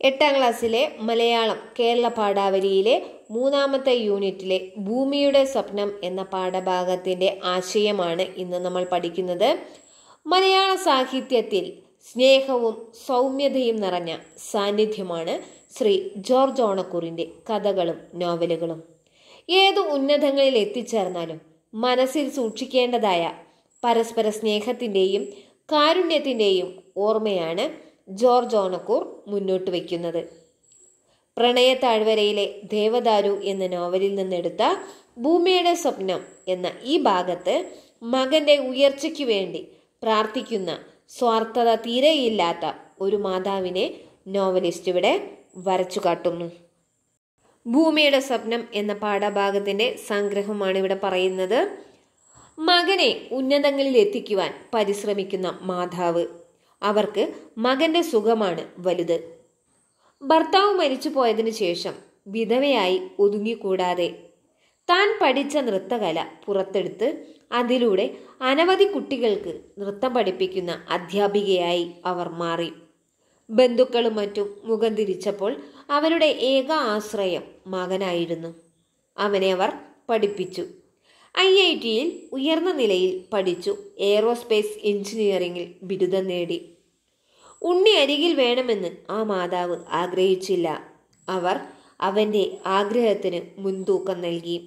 എട്ടാം ക്ലാസ്സിലെ മലയാളം കേരള പാഠാവലിയിലെ മൂന്നാമത്തെ യൂണിറ്റിലെ ഭൂമിയുടെ സ്വപ്നം എന്ന പാഠഭാഗത്തിന്റെ ആശയമാണ് ഇന്ന് നമ്മൾ പഠിക്കുന്നത് മലയാള സാഹിത്യത്തിൽ സ്നേഹവും സൗമ്യതയും നിറഞ്ഞ സാന്നിധ്യമാണ് ശ്രീ ജോർജ് ഓണക്കൂറിന്റെ കഥകളും നോവലുകളും ഏതു ഉന്നതങ്ങളിൽ എത്തിച്ചേർന്നാലും മനസ്സിൽ സൂക്ഷിക്കേണ്ടതായ പരസ്പര സ്നേഹത്തിൻ്റെയും കാരുണ്യത്തിൻ്റെയും ഓർമ്മയാണ് ജോർജ് ഓണക്കൂർ മുന്നോട്ട് വയ്ക്കുന്നത് പ്രണയ താഴ്വരയിലെ ദേവദാരു എന്ന നോവലിൽ നിന്നെടുത്ത ഭൂമിയുടെ സ്വപ്നം എന്ന ഈ ഭാഗത്ത് മകന്റെ ഉയർച്ചയ്ക്ക് വേണ്ടി പ്രാർത്ഥിക്കുന്ന സ്വാർത്ഥത തീരെയില്ലാത്ത ഒരു മാതാവിനെ നോവലിസ്റ്റ് ഇവിടെ വരച്ചു കാട്ടുന്നു ഭൂമിയുടെ സ്വപ്നം എന്ന പാഠഭാഗത്തിന്റെ സംഗ്രഹമാണ് ഇവിടെ പറയുന്നത് മകനെ ഉന്നതങ്ങളിൽ എത്തിക്കുവാൻ പരിശ്രമിക്കുന്ന മാതാവ് അവർക്ക് മകന്റെ സുഖമാണ് വലുത് ഭർത്താവ് മരിച്ചു പോയതിനു ശേഷം വിധവയായി ഒതുങ്ങിക്കൂടാതെ താൻ പഠിച്ച നൃത്തകല പുറത്തെടുത്ത് അതിലൂടെ അനവധി കുട്ടികൾക്ക് നൃത്തം പഠിപ്പിക്കുന്ന അധ്യാപികയായി അവർ മാറി ബന്ധുക്കളും മറ്റും മുഖം തിരിച്ചപ്പോൾ അവരുടെ ഏക ആശ്രയം മകനായിരുന്നു അവനെ അവർ പഠിപ്പിച്ചു ഐ ഐ ടിയിൽ ഉയർന്ന നിലയിൽ പഠിച്ചു എയറോസ്പേസ് എഞ്ചിനീയറിംഗിൽ ബിരുദം നേടി ഉണ്ണി അരികിൽ വേണമെന്ന് ആ മാതാവ് ആഗ്രഹിച്ചില്ല അവർ അവന്റെ ആഗ്രഹത്തിന് മുൻതൂക്കം നൽകി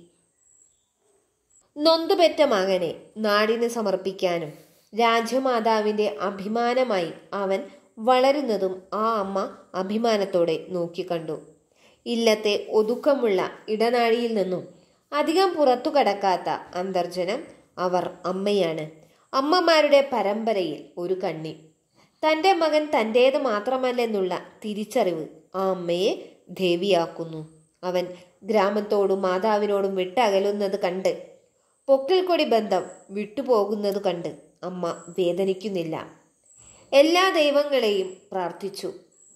നൊന്തുപെറ്റ മകനെ നാടിന് സമർപ്പിക്കാനും രാജമാതാവിന്റെ അഭിമാനമായി അവൻ വളരുന്നതും ആ അമ്മ അഭിമാനത്തോടെ നോക്കിക്കണ്ടു ഇല്ലത്തെ ഒതുക്കമുള്ള ഇടനാഴിയിൽ നിന്നും അധികം പുറത്തു കടക്കാത്ത അന്തർജനം അവർ അമ്മയാണ് അമ്മമാരുടെ പരമ്പരയിൽ ഒരു കണ്ണി തൻ്റെ മകൻ തൻ്റേത് മാത്രമല്ലെന്നുള്ള തിരിച്ചറിവ് ആ അമ്മയെ ദേവിയാക്കുന്നു അവൻ ഗ്രാമത്തോടും മാതാവിനോടും വിട്ടകലുന്നത് കണ്ട് പൊക്കിൽക്കൊടി ബന്ധം വിട്ടുപോകുന്നത് കണ്ട് അമ്മ വേദനിക്കുന്നില്ല എല്ലാ ദൈവങ്ങളെയും പ്രാർത്ഥിച്ചു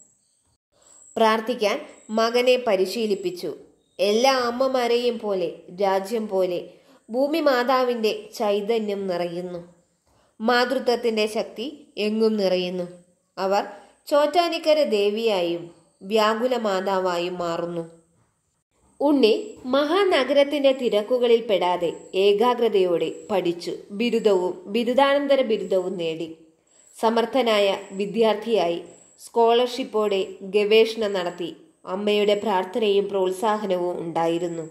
പ്രാർത്ഥിക്കാൻ മകനെ പരിശീലിപ്പിച്ചു എല്ലാ അമ്മമാരെയും പോലെ രാജ്യം പോലെ ഭൂമി മാതാവിൻ്റെ ചൈതന്യം നിറയുന്നു മാതൃത്വത്തിൻ്റെ ശക്തി എങ്ങും നിറയുന്നു അവർ ചോറ്റാനിക്കര ദേവിയായും വ്യാകുല മാതാവായും മാറുന്നു ഉണ്ണി മഹാനഗരത്തിന്റെ തിരക്കുകളിൽ പെടാതെ ഏകാഗ്രതയോടെ പഠിച്ചു ബിരുദവും ബിരുദാനന്തര ബിരുദവും നേടി സമർത്ഥനായ വിദ്യാർത്ഥിയായി സ്കോളർഷിപ്പോടെ ഗവേഷണം നടത്തി അമ്മയുടെ പ്രാർത്ഥനയും പ്രോത്സാഹനവും ഉണ്ടായിരുന്നു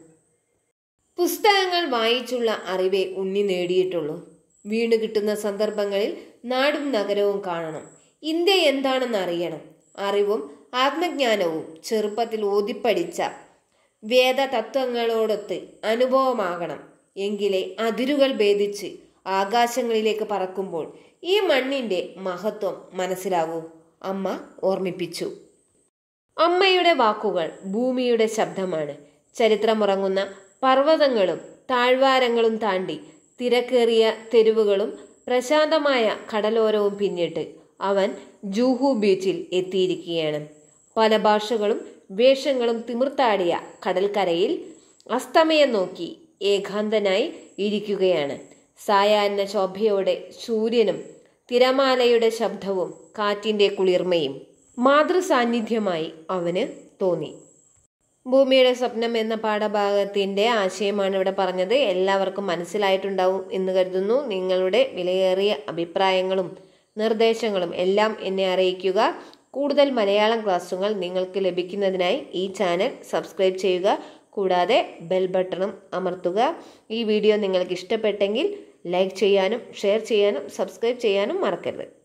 പുസ്തകങ്ങൾ വായിച്ചുള്ള അറിവേ ഉണ്ണി നേടിയിട്ടുള്ളൂ വീണ് കിട്ടുന്ന സന്ദർഭങ്ങളിൽ നാടും നഗരവും കാണണം ഇന്ത്യ എന്താണെന്ന് അറിയണം അറിവും ആത്മജ്ഞാനവും ചെറുപ്പത്തിൽ ഓതിപ്പടിച്ച വേദ തത്വങ്ങളോടൊത്ത് അനുഭവമാകണം എങ്കിലേ അതിരുകൾ ഭേദിച്ച് ആകാശങ്ങളിലേക്ക് പറക്കുമ്പോൾ ഈ മണ്ണിന്റെ മഹത്വം മനസ്സിലാകൂ അമ്മ ഓർമ്മിപ്പിച്ചു അമ്മയുടെ വാക്കുകൾ ഭൂമിയുടെ ശബ്ദമാണ് ചരിത്രമുറങ്ങുന്ന പർവ്വതങ്ങളും താഴ്വാരങ്ങളും താണ്ടി തിരക്കേറിയ തെരുവുകളും പ്രശാന്തമായ കടലോരവും പിന്നിട്ട് അവൻ ജൂഹു ബീച്ചിൽ എത്തിയിരിക്കുകയാണ് പല ഭാഷകളും വേഷങ്ങളും തിമിർത്താടിയ കടൽക്കരയിൽ അസ്തമയം നോക്കി ഏകാന്തനായി ഇരിക്കുകയാണ് സായാഹ്ന ശോഭയോടെ സൂര്യനും തിരമാലയുടെ ശബ്ദവും കാറ്റിന്റെ കുളിർമയും മാതൃസാന്നിധ്യമായി അവന് തോന്നി ഭൂമിയുടെ സ്വപ്നം എന്ന പാഠഭാഗത്തിന്റെ ആശയമാണ് ഇവിടെ പറഞ്ഞത് എല്ലാവർക്കും മനസ്സിലായിട്ടുണ്ടാവും എന്ന് കരുതുന്നു നിങ്ങളുടെ വിലയേറിയ അഭിപ്രായങ്ങളും നിർദ്ദേശങ്ങളും എല്ലാം എന്നെ അറിയിക്കുക കൂടുതൽ മലയാളം ക്ലാസ്സുകൾ നിങ്ങൾക്ക് ലഭിക്കുന്നതിനായി ഈ ചാനൽ സബ്സ്ക്രൈബ് ചെയ്യുക കൂടാതെ ബെൽ ബട്ടണും അമർത്തുക ഈ വീഡിയോ നിങ്ങൾക്ക് ഇഷ്ടപ്പെട്ടെങ്കിൽ ലൈക്ക് ചെയ്യാനും ഷെയർ ചെയ്യാനും സബ്സ്ക്രൈബ് ചെയ്യാനും മറക്കരുത്